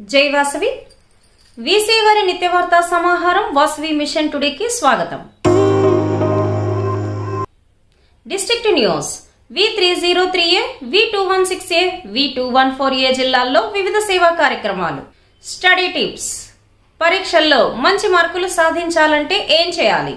జై వాసవి వీసీ వారి నిత్యవార్తా సమాహారం వాసవి మిషన్ టుడేకి స్వాగతం district news V three zero three A V two one six A V two one four A జిల్లాల్లో వివిధ సేవా కార్యక్రమాలు స్టడీ టిప్స్ పరీక్షల్లో మంచి మార్కులు సాధించాలంటే ఏం చేయాలి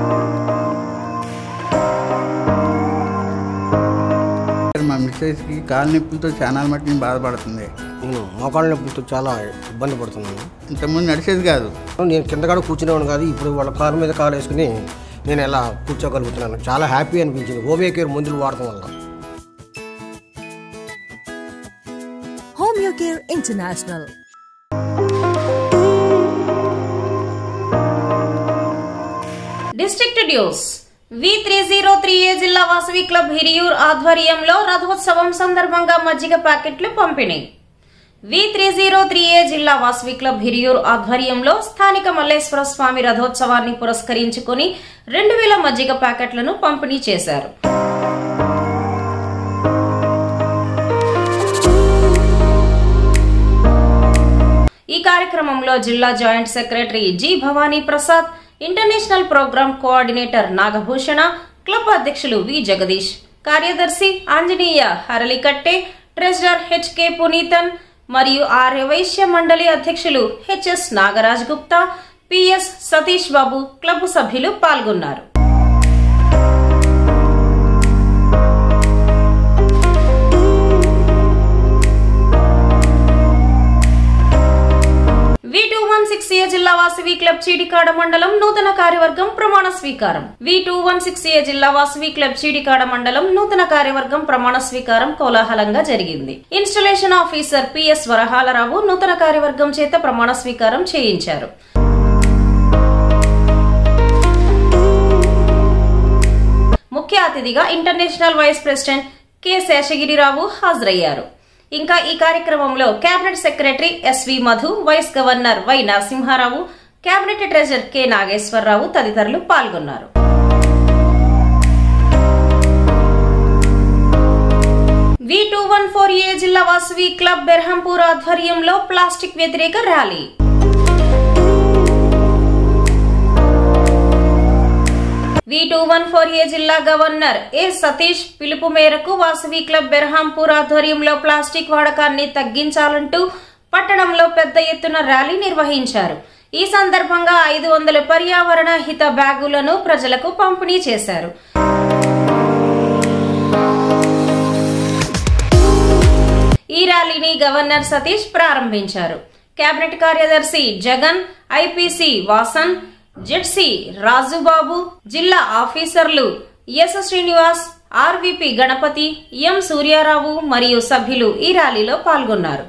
మా మిస్సెస్కి కాలు నొప్పులతో చాలా మట్టుకు బాధపడుతుంది నేను మోకాళ్ళ నొప్పులతో చాలా ఇబ్బంది పడుతున్నాను ఇంతకుముందు నడిచేది కాదు నేను కింద కూడా కూర్చునేవాడు కాదు ఇప్పుడు వాళ్ళ కారు మీద కాలు వేసుకుని నేను ఎలా కూర్చోగలుగుతున్నాను చాలా హ్యాపీ అనిపించింది ఓవే కేర్ మందులు వాడటం వల్ల Homeocare International. District news V three zero three A జిల్లా వాసవి క్లబ్ హిరియూర్ ఆధ్వర్యంలో రథోత్సవం సందర్భంగా మజ్జిగ ప్యాకెట్లు పంపిణీ V three zero three A జిల్లా వాసవి క్లబ్ హిరియూర్ ఆధ్వర్యంలో స్థానిక మల్లేశ్వర స్వామి రథోత్సవాన్ని పురస్కరించుకుని రెండు వేల మజ్జిగ ప్యాకెట్లను పంపిణీ చేశారు ఈ కార్యక్రమంలో జిల్లా joint secretary G Bhavani Prasad international programme coordinator Nagabhushana club అధ్యక్షులు వి జగదీష్ కార్యదర్శి ఆంజనేయ హరళికట్టే ట్రెజరర్ హెచ్కే పునీతన్ మరియు ఆర్య వైశ్య మండలి అధ్యక్షులు H S Nagaraj Gupta P S Satish Babu club సభ్యులు పాల్గొన్నారు V two one six A జిల్లా వాసవి క్లబ్ చీడికాడ మండలం నూతన కార్యవర్గం ప్రమాణ స్వీకారం V two one six A జిల్లా వాసవి క్లబ్ చీడికాడ మండలం నూతన కార్యవర్గం ప్రమాణ స్వీకారం కోలాహలంగా జరిగింది ఇన్స్టలేషన్ ఆఫీసర్ పిఎస్ వరహాలరావు నూతన కార్యవర్గం చేత ప్రమాణ స్వీకారం చేయించారు ముఖ్య అతిథిగా international vice president K Seshagirirao హాజరయ్యారు ఇంకా ఈ కార్యక్రమంలో cabinet secretary S V Madhu vice governor Y Narasimharao cabinet treasurer K Nageswararao తదితరులు పాల్గొన్నారు V two one four A జిల్లా వాసవి క్లబ్ బెర్హంపూర్ ఆధ్వర్యంలో ప్లాస్టిక్ వ్యతిరేక rally V two one four A జిల్లా గవర్నర్ ఏ సతీష్ పిలుపు మేరకు వాసవి క్లబ్ బెర్హాంపూర్ ఆధ్వర్యంలో ప్లాస్టిక్ వాడకాన్ని తగ్గించాలంటూ పట్టణంలో పెద్ద ఎత్తున ర్యాలీ నిర్వహించారు ఈ సందర్భంగా ఐదు వందల పర్యావరణ హిత బ్యాగులను ప్రజలకు పంపిణీ చేశారు ఈ ర్యాలీని గవర్నర్ సతీష్ ప్రారంభించారు కేబినెట్ కార్యదర్శి జగన్ ఐపీసీ వాసన్ జెడ్సీ రాజుబాబు జిల్లా ఆఫీసర్లు S Srinivas RVP Ganapathi M Suryarao మరియు సభ్యులు ఈ ర్యాలీలో పాల్గొన్నారు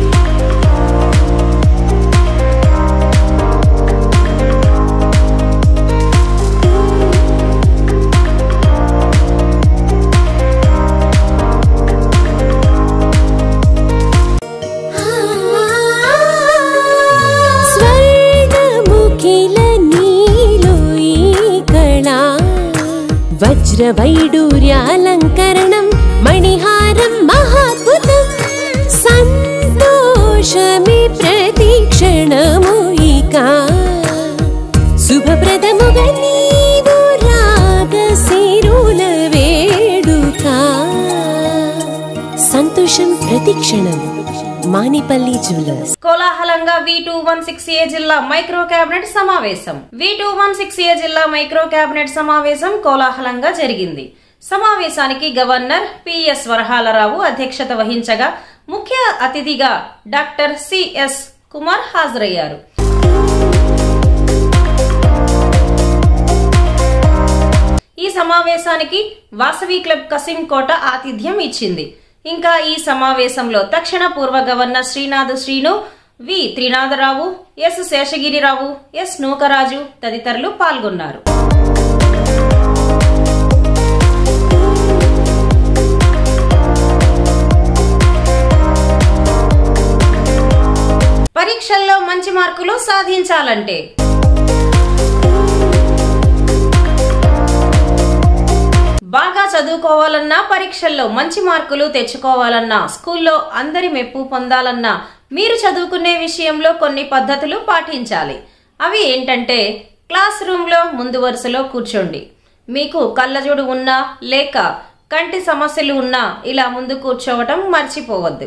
స్వర్ణముఖిల నీలో ఈ కళా వజ్రవైడూర్యాలంకరణం మణిహారం మహాద్భుతం సంతోషమి ప్రతిక్షణము ఇక శుభప్రదముగా నీవు రాగ సిరుల వేడుక సంతోషం ప్రతిక్షణం మానిపల్లి జ్యువెలర్స్ కోలాహలంగా V two one six A జిల్లా మైక్రో కేబినెట్ సమావేశం V two one six A జిల్లా మైక్రో కేబినెట్ సమావేశం కోలాహలంగా జరిగింది సమావేశానికి గవర్నర్ పిఎస్ వరహాలరావు అధ్యక్షత వహించగా ముఖ్య అతిథిగా డాక్టర్ సిఎస్ కుమార్ హాజరయ్యారు ఈ సమావేశానికి వాసవి క్లబ్ కసిం కోట ఆతిథ్యం ఇచ్చింది ఇంకా ఈ సమావేశంలో తక్షణ పూర్వ governor Srinath Srinu V Trinatharao S Seshagirirao S Nookaraju తదితరులు పాల్గొన్నారు పరీక్షల్లో మంచి మార్కులు సాధించాలంటే బాగా చదువుకోవాలన్నా పరీక్షల్లో మంచి మార్కులు తెచ్చుకోవాలన్నా స్కూల్లో అందరి మెప్పు పొందాలన్నా మీరు చదువుకునే విషయంలో కొన్ని పద్ధతులు పాటించాలి అవి ఏంటంటే క్లాస్ రూమ్లో ముందు వరుసలో కూర్చోండి మీకు కళ్ళజోడు ఉన్నా లేక కంటి సమస్యలు ఉన్నా ఇలా ముందు కూర్చోవటం మర్చిపోవద్దు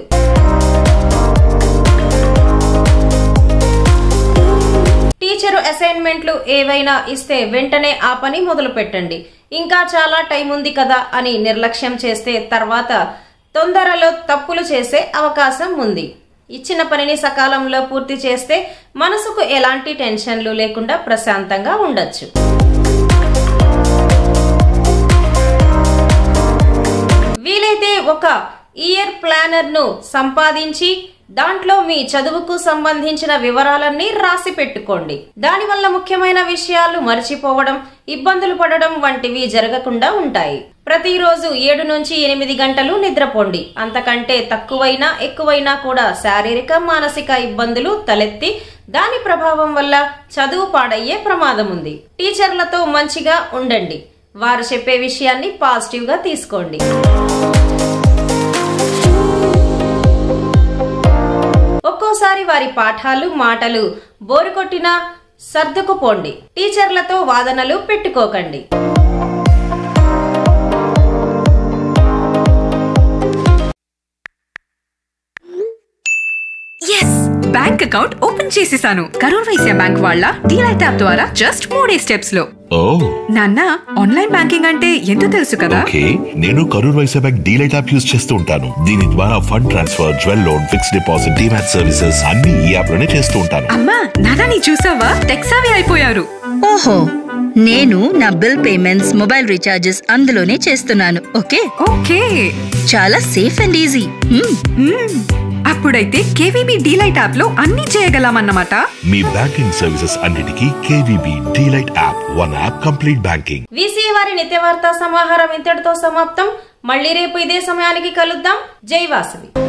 టీచరు అసైన్మెంట్లు ఏవైనా ఇస్తే వెంటనే ఆ పని మొదలు పెట్టండి ఇంకా చాలా టైం ఉంది కదా అని నిర్లక్ష్యం చేస్తే తర్వాత తొందరలో తప్పులు చేసే అవకాశం ఉంది ఇచ్చిన పనిని సకాలంలో పూర్తి చేస్తే మనసుకు ఎలాంటి టెన్షన్లు లేకుండా ప్రశాంతంగా ఉండొచ్చు వీలైతే ఒక ఇయర్ ప్లానర్ ను సంపాదించి దాంట్లో మీ చదువుకు సంబంధించిన వివరాలన్నీ రాసి పెట్టుకోండి దానివల్ల ముఖ్యమైన విషయాలు మర్చిపోవడం ఇబ్బందులు పడడం వంటివి జరగకుండా ఉంటాయి ప్రతిరోజు ఏడు నుంచి ఎనిమిది గంటలు నిద్రపోండి అంతకంటే తక్కువైనా ఎక్కువైనా కూడా శారీరక మానసిక ఇబ్బందులు తలెత్తి దాని ప్రభావం వల్ల చదువు పాడయ్యే ప్రమాదం ఉంది టీచర్లతో మంచిగా ఉండండి వారు చెప్పే విషయాన్ని పాజిటివ్ గా తీసుకోండి ఒక్కోసారి వారి పాఠాలు మాటలు బోరు కొట్టినా సర్దుకుపోండి టీచర్లతో వాదనలు పెట్టుకోకండి ఎస్ బ్యాంక్ అకౌంట్ ఓపెన్ చేసేసాను కరూర్ వైశ్య బ్యాంక్ వాళ్ళ డీలైట్ యాప్ ద్వారా జస్ట్ మూడే స్టెప్స్ లో ఓ నాన్న ఆన్లైన్ బ్యాంకింగ్ అంటే ఎంతో తెలుసు కదా ఓకే నేను Karur Vysya bank DLite app use చేస్తూ ఉంటాను దీని ద్వారా fund transfer jewel loan fix deposit demat services అన్ని ఈ యాప్ లోనే చేస్తూ ఉంటాను అమ్మా నాన్న నీ చూసావా టెక్సావి అయిపోయారు ఓహో నేను నా బిల్ పేమెంట్స్ మొబైల్ రీఛార్జెస్ అందులోనే చేస్తున్నాను ఓకే ఓకే చాలా సేఫ్ అండ్ ఈజీ హ్మ్. మ్మ్. అప్పుడైతే కేవీబీ డీలైట్ యాప్ లో అన్ని చేయగలమన్నమాట మీ బ్యాంకింగ్ సర్వీసెస్ అన్నిటికీ KVB DLite app one app complete banking వీసీ వారి నిత్య వార్తా సమాహారం ఇంతటితో సమాప్తం మళ్ళీ రేపు ఇదే సమయానికి కలుద్దాం జై వాసవి